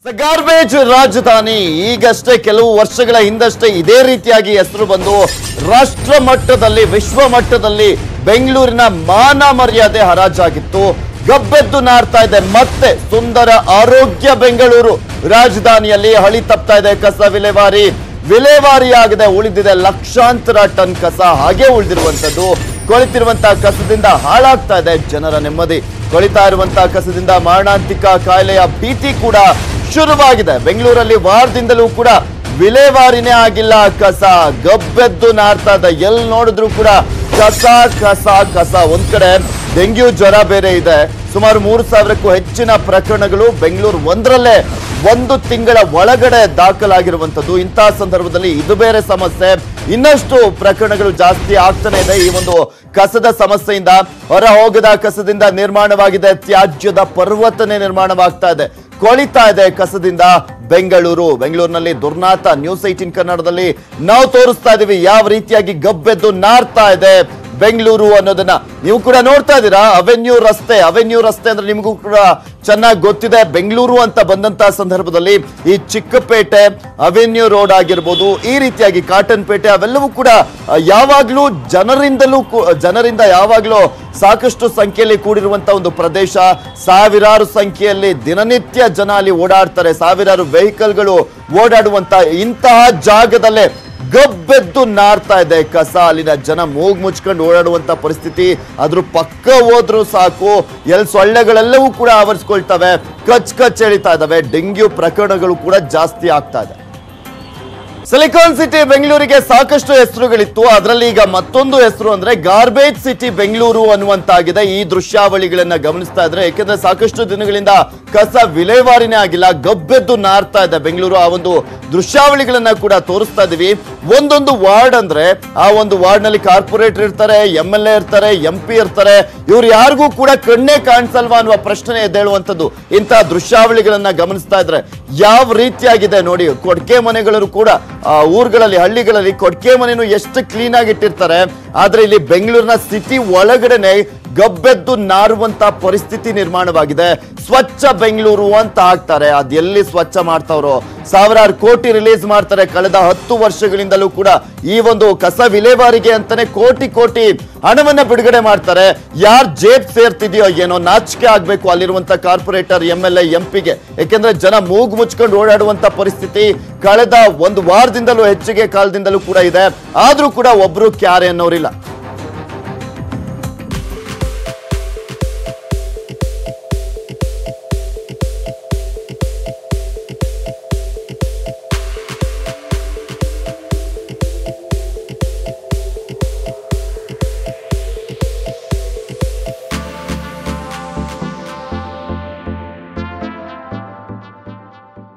garbage ರಾಜಧಾನಿ ಈಗಷ್ಟೇ ಕೆಲವು ವರ್ಷಗಳ ಹಿಂದಷ್ಟೇ ಇದೇ ರೀತಿಯಾಗಿ ಹೆಸರು ಬಂದು ರಾಷ್ಟ್ರ ಮಟ್ಟದಲ್ಲಿ ವಿಶ್ವ ಮಟ್ಟದಲ್ಲಿ ಬೆಂಗಳೂರಿನ ಮಾನ ಮರ್ಯಾದೆ ಹರಾಜಾಗಿತ್ತು ಗಬ್ಬೆದ್ದು ನಾರ್ತಾ ಇದೆ ಮತ್ತೆ ಸುಂದರ ಆರೋಗ್ಯ ಬೆಂಗಳೂರು ರಾಜಧಾನಿಯಲ್ಲಿ ಹಳಿ ತಪ್ತಾ ಇದೆ ಕಸ ವಿಲೇವಾರಿ ವಿಲೇವಾರಿ ಆಗದೆ ಉಳಿದಿದೆ ಲಕ್ಷಾಂತರ ಟನ್ ಕಸ ಹಾಗೆ ಉಳಿದಿರುವಂತದ್ದು ಕೊಳಿತಿರುವಂತಹ ಕಸದಿಂದ ಹಾಳಾಗ್ತಾ ಇದೆ ಜನರ ನೆಮ್ಮದಿ ಕೊಳಿತಾ ಇರುವಂತಹ ಕಸದಿಂದ ಮಾರಣಾಂತಿಕ ಕಾಯಿಲೆಯ ಭೀತಿ ಕೂಡ ಶುರುವಾಗಿದೆ ಬೆಂಗಳೂರಲ್ಲಿ ವಾರದಿಂದಲೂ ಕೂಡ ವಿಲೇವಾರಿನೇ ಆಗಿಲ್ಲ ಕಸ ಗಬ್ಬೆದ್ದು ನಾರ್ತಾ ಇದೆ ಎಲ್ಲಿ ನೋಡಿದ್ರು ಕೂಡ ಕಸ ಕಸ ಕಸ ಒಂದ್ ಕಡೆ ಡೆಂಗ್ಯೂ ಜ್ವರ ಬೇರೆ ಇದೆ ಸುಮಾರು ಮೂರು ಸಾವಿರಕ್ಕೂ ಹೆಚ್ಚಿನ ಪ್ರಕರಣಗಳು ಬೆಂಗಳೂರು ಒಂದರಲ್ಲೇ ಒಂದು ತಿಂಗಳ ಒಳಗಡೆ ದಾಖಲಾಗಿರುವಂತದ್ದು ಇಂತಹ ಸಂದರ್ಭದಲ್ಲಿ ಇದು ಬೇರೆ ಸಮಸ್ಯೆ ಇನ್ನಷ್ಟು ಪ್ರಕರಣಗಳು ಜಾಸ್ತಿ ಆಗ್ತಾನೆ ಇದೆ ಈ ಒಂದು ಕಸದ ಸಮಸ್ಯೆಯಿಂದ ಹೊರ ಹೋಗದ ಕಸದಿಂದ ನಿರ್ಮಾಣವಾಗಿದೆ ತ್ಯಾಜ್ಯದ ಪರ್ವತನೆ ನಿರ್ಮಾಣವಾಗ್ತಾ ಇದೆ ಕೊಳಿತಾ ಇದೆ ಕಸದಿಂದ ಬೆಂಗಳೂರು ಬೆಂಗಳೂರಿನಲ್ಲಿ ದುರ್ನಾತ ನ್ಯೂಸ್ ಏಟೀನ್ ಕನ್ನಡದಲ್ಲಿ ನಾವು ತೋರಿಸ್ತಾ ಇದೀವಿ ಯಾವ ರೀತಿಯಾಗಿ ಗಬ್ಬೆದ್ದು ನಾರ್ತಾ ಇದೆ ಬೆಂಗಳೂರು ಅನ್ನೋದನ್ನ ನೀವು ಕೂಡ ನೋಡ್ತಾ ಇದ್ದೀರಾ ಅವೆನ್ಯೂ ರಸ್ತೆ ಅವೆನ್ಯೂ ರಸ್ತೆ ಅಂದ್ರೆ ನಿಮಗೂ ಕೂಡ ಚೆನ್ನಾಗಿ ಗೊತ್ತಿದೆ ಬೆಂಗಳೂರು ಅಂತ ಬಂದಂತಹ ಸಂದರ್ಭದಲ್ಲಿ ಈ ಚಿಕ್ಕಪೇಟೆ ಅವೆನ್ಯೂ ರೋಡ್ ಆಗಿರ್ಬೋದು ಈ ರೀತಿಯಾಗಿ ಕಾಟನ್ ಪೇಟೆ ಅವೆಲ್ಲವೂ ಕೂಡ ಆ, ಯಾವಾಗ್ಲೂ ಜನರಿಂದಲೂ ಕೂ- ಜನರಿಂದ ಯಾವಾಗ್ಲೂ ಸಾಕಷ್ಟು ಸಂಖ್ಯೆಯಲ್ಲಿ ಕೂಡಿರುವಂತ ಒಂದು ಪ್ರದೇಶ ಸಾವಿರಾರು ಸಂಖ್ಯೆಯಲ್ಲಿ ದಿನನಿತ್ಯ ಜನ ಅಲ್ಲಿ ಓಡಾಡ್ತಾರೆ ಸಾವಿರಾರು ವೆಹಿಕಲ್ಗಳು ಓಡಾಡುವಂತ ಇಂತಹ ಜಾಗದಲ್ಲೇ ಗಬ್ಬೆದ್ದು ನಾರ್ತಾ ಇದೆ ಕಸ ಅಲ್ಲಿನ ಜನ ಮೂಗ್ ಮುಚ್ಕೊಂಡು ಓಡಾಡುವಂತ ಪರಿಸ್ಥಿತಿ ಅದ್ರ ಪಕ್ಕ ಹೋದ್ರು ಸಾಕು ಎಲ್ ಸೊಳ್ಳೆಗಳೆಲ್ಲವೂ ಕೂಡ ಆವರಿಸ್ಕೊಳ್ತವೆ ಕಚ್ ಕಚ್ ಎಳಿತಾ ಇದಾವೆ ಡೆಂಗ್ಯೂ ಪ್ರಕರಣಗಳು ಕೂಡ ಜಾಸ್ತಿ ಆಗ್ತಾ ಇದೆ ಸಿಲಿಕಾನ್ ಸಿಟಿ ಬೆಂಗಳೂರಿಗೆ ಸಾಕಷ್ಟು ಹೆಸರುಗಳಿತ್ತು ಅದರಲ್ಲಿ ಈಗ ಮತ್ತೊಂದು ಹೆಸರು ಅಂದ್ರೆ ಗಾರ್ಬೇಜ್ ಸಿಟಿ ಬೆಂಗಳೂರು ಅನ್ನುವಂತಾಗಿದೆ ಈ ದೃಶ್ಯಾವಳಿಗಳನ್ನ ಗಮನಿಸ್ತಾ ಇದ್ರೆ ಯಾಕೆಂದ್ರೆ ಸಾಕಷ್ಟು ದಿನಗಳಿಂದ ಕಸ ವಿಲೇವಾರಿನೇ ಆಗಿಲ್ಲ ಗಬ್ಬೆದ್ದು ನಾರ್ತಾ ಇದೆ ಬೆಂಗಳೂರು ಆ ಒಂದು ದೃಶ್ಯಾವಳಿಗಳನ್ನ ಕೂಡ ತೋರಿಸ್ತಾ ಇದೀವಿ ಒಂದೊಂದು ವಾರ್ಡ್ ಅಂದ್ರೆ ಆ ಒಂದು ವಾರ್ಡ್ ನಲ್ಲಿ ಕಾರ್ಪೊರೇಟರ್ ಇರ್ತಾರೆ ಎಂ ಎಲ್ ಎ ಇರ್ತಾರೆ ಎಂ ಪಿ ಇರ್ತಾರೆ ಇವ್ರು ಯಾರಿಗೂ ಕೂಡ ಕಣ್ಣೇ ಕಾಣಿಸಲ್ವಾ ಅನ್ನುವ ಪ್ರಶ್ನೆ ಎದ್ದೇಳುವಂಥದ್ದು ಇಂತಹ ದೃಶ್ಯಾವಳಿಗಳನ್ನ ಗಮನಿಸ್ತಾ ಇದ್ರೆ ಯಾವ ರೀತಿಯಾಗಿದೆ ನೋಡಿ ಕೊಡ್ಕೆ ಮನೆಗಳು ಕೂಡ ಆ, ಊರುಗಳಲ್ಲಿ ಹಳ್ಳಿಗಳಲ್ಲಿ ಕೊಡ್ಕೆ ಮನೆನು ಎಷ್ಟು ಕ್ಲೀನ್ ಆಗಿ ಇಟ್ಟಿರ್ತಾರೆ ಆದ್ರೆ ಇಲ್ಲಿ ಬೆಂಗಳೂರಿನ ಸಿಟಿ ಒಳಗಡೆನೆ ಗಬ್ಬೆದ್ದು ನಾರುವಂತ ಪರಿಸ್ಥಿತಿ ನಿರ್ಮಾಣವಾಗಿದೆ ಸ್ವಚ್ಛ ಬೆಂಗಳೂರು ಅಂತ ಹಾಕ್ತಾರೆ ಅದ್ ಎಲ್ಲಿ ಸ್ವಚ್ಛ ಮಾಡ್ತಾವ್ರೋ ಸಾವಿರಾರು ಕೋಟಿ ರಿಲೀಸ್ ಮಾಡ್ತಾರೆ ಕಳೆದ ಹತ್ತು ವರ್ಷಗಳಿಂದಲೂ ಕೂಡ ಈ ಒಂದು ಕಸ ವಿಲೇವಾರಿಗೆ ಅಂತಾನೆ ಕೋಟಿ ಕೋಟಿ ಹಣವನ್ನ ಬಿಡುಗಡೆ ಮಾಡ್ತಾರೆ ಯಾರ್ ಜೇಬ್ ಸೇರ್ತಿದೆಯೋ ಏನೋ ನಾಚಿಕೆ ಆಗ್ಬೇಕು ಅಲ್ಲಿರುವಂತ corporator M L A M ಪಿಗೆ ಯಾಕೆಂದ್ರೆ ಜನ ಮೂಗು ಮುಚ್ಕೊಂಡು ಓಡಾಡುವಂತ ಪರಿಸ್ಥಿತಿ ಕಳೆದ ಒಂದು ವಾರದಿಂದಲೂ ಹೆಚ್ಚಿಗೆ ಕಾಲದಿಂದಲೂ ಕೂಡ ಇದೆ ಆದ್ರೂ ಕೂಡ ಒಬ್ರು ಕ್ಯಾರೆ ಅನ್ನೋರಿಲ್ಲ